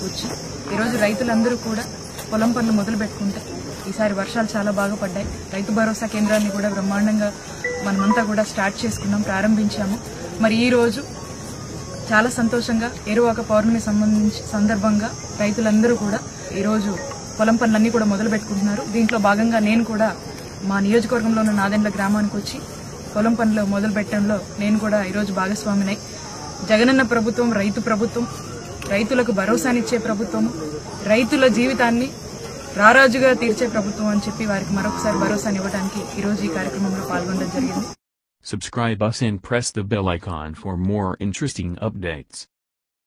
వచ్చి ఈరోజు రైతులందరూ కూడా పొలం పనులు మొదలు పెట్టుకుంటే ఈసారి వర్షాలు చాలా బాగా పడ్డాయి రైతు భరోసా కేంద్రాన్ని కూడా బ్రహ్మాండంగా మనమంతా కూడా స్టార్ట్ చేసుకున్నాం ప్రారంభించాము మరి ఈ రోజు చాలా సంతోషంగా ఏరువాక పౌర్ణమి సంబంధించి సందర్భంగా రైతులందరూ కూడా ఈరోజు పొలం పనులన్నీ కూడా మొదలు పెట్టుకుంటున్నారు దీంట్లో భాగంగా నేను కూడా మా నియోజకవర్గంలో ఉన్న నాదెండ్ల గ్రామానికి వచ్చి పొలం పనులు మొదలు పెట్టడంలో నేను కూడా ఈరోజు భాగస్వామినై జగనన్న ప్రభుత్వం రైతు ప్రభుత్వం రైతులకు భరోసానిచ్చే ప్రభుత్వం రైతుల జీవితాన్ని రారాజుగా తీర్చే ప్రభుత్వం అని చెప్పి వారికి మరొకసారి భరోసానివ్వడానికి ఈరోజు ఈ కార్యక్రమంలో పాల్గొనడం జరిగింది Subscribe us and press the bell icon for more interesting updates.